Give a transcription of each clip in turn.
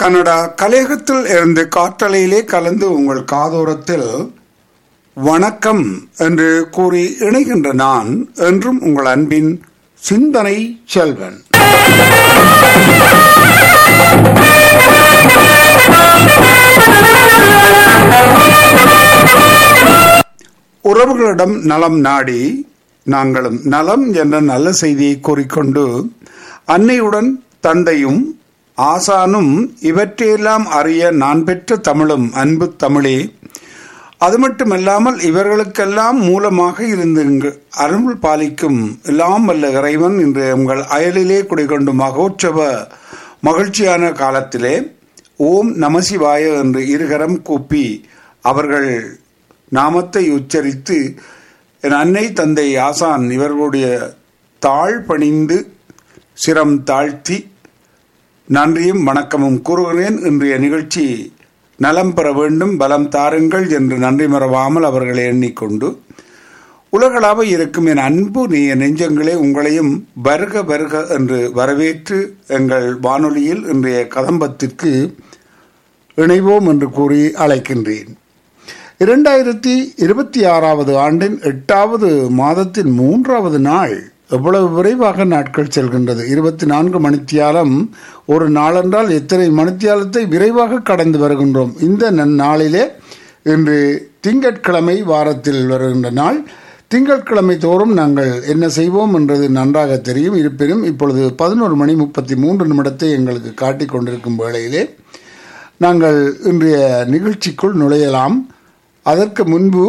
Canada கலையகத்தில் இருந்து காற்றலையிலே கலந்து உங்கள் காதோரத்தில் வணக்கம் என்று கூறி இணைகின்ற நான் என்றும் உங்கள் அன்பின் சிந்தனை செல்வன் உறவுகளிடம் நலம் நாடி நாங்களும் நலம் என்ற நல்ல செய்தியை கூறிக்கொண்டு அன்னையுடன் தந்தையும் ஆசானும் இவற்றையெல்லாம் அறிய நான் பெற்ற தமிழும் அன்பு தமிழே அது மட்டுமல்லாமல் இவர்களுக்கெல்லாம் மூலமாக இருந்து இங்கு அருள் பாலிக்கும் எல்லாம் வல்ல இறைவன் இன்று உங்கள் அயலிலே குடிகொண்டு மகோற்சவ மகிழ்ச்சியான காலத்திலே ஓம் நமசிவாய என்று இருகரம் கூப்பி அவர்கள் நாமத்தை உச்சரித்து என் அன்னை தந்தை ஆசான் இவர்களுடைய தாழ் பணிந்து சிரம் தாழ்த்தி நன்றியும் வணக்கமும் கூறுகிறேன் இன்றைய நிகழ்ச்சி நலம் பெற வேண்டும் பலம் தாருங்கள் என்று நன்றி மறவாமல் அவர்களை எண்ணிக்கொண்டு உலகளாக இருக்கும் என் அன்பு நீய நெஞ்சங்களே உங்களையும் வருக வருக என்று வரவேற்று எங்கள் வானொலியில் இன்றைய கதம்பத்திற்கு இணைவோம் என்று கூறி அழைக்கின்றேன் இரண்டாயிரத்தி இருபத்தி ஆறாவது ஆண்டின் எட்டாவது மாதத்தின் மூன்றாவது நாள் எவ்வளவு விரைவாக நாட்கள் செல்கின்றது இருபத்தி நான்கு மணித்தியாலம் ஒரு நாளென்றால் எத்தனை மணித்தியாலத்தை விரைவாக கடந்து வருகின்றோம் இந்த நாளிலே இன்று திங்கட்கிழமை வாரத்தில் வருகின்ற நாள் திங்கட்கிழமை தோறும் நாங்கள் என்ன செய்வோம் என்றது நன்றாக தெரியும் இருப்பினும் இப்பொழுது பதினோரு மணி முப்பத்தி மூன்று நிமிடத்தை எங்களுக்கு காட்டிக் கொண்டிருக்கும் வேளையிலே நாங்கள் இன்றைய நிகழ்ச்சிக்குள் நுழையலாம் அதற்கு முன்பு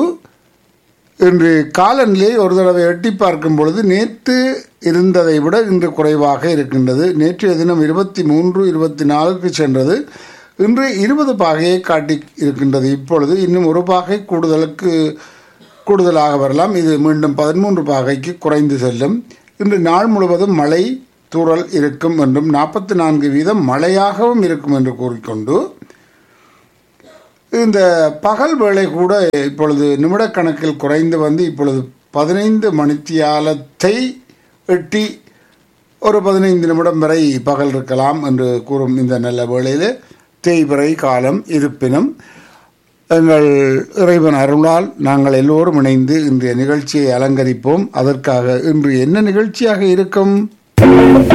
இன்று காலநிலையை ஒரு தடவை எட்டி பார்க்கும் பொழுது நேற்று இருந்ததை விட இன்று குறைவாக இருக்கின்றது நேற்றைய தினம் இருபத்தி மூன்று இருபத்தி நாலுக்கு சென்றது இன்று இருபது பாகையை காட்டி இருக்கின்றது இப்பொழுது இன்னும் ஒரு பாகை கூடுதலுக்கு கூடுதலாக வரலாம் இது மீண்டும் பதிமூன்று பாகைக்கு குறைந்து செல்லும் இன்று நாள் முழுவதும் மழை தூறல் இருக்கும் என்றும் நாற்பத்தி நான்கு வீதம் மழையாகவும் இருக்கும் என்று கூறிக்கொண்டு இந்த பகல் வேளை கூட இப்பொழுது நிமிடக்கணக்கில் குறைந்து வந்து இப்பொழுது பதினைந்து மணித்தியாலத்தை எட்டி ஒரு பதினைந்து நிமிடம் வரை பகல் இருக்கலாம் என்று கூறும் இந்த நல்ல வேளையில் தேய்பிறை காலம் இருப்பினும் எங்கள் இறைவன் அருளால் நாங்கள் எல்லோரும் இணைந்து இன்றைய நிகழ்ச்சியை அலங்கரிப்போம் அதற்காக இன்று என்ன நிகழ்ச்சியாக இருக்கும்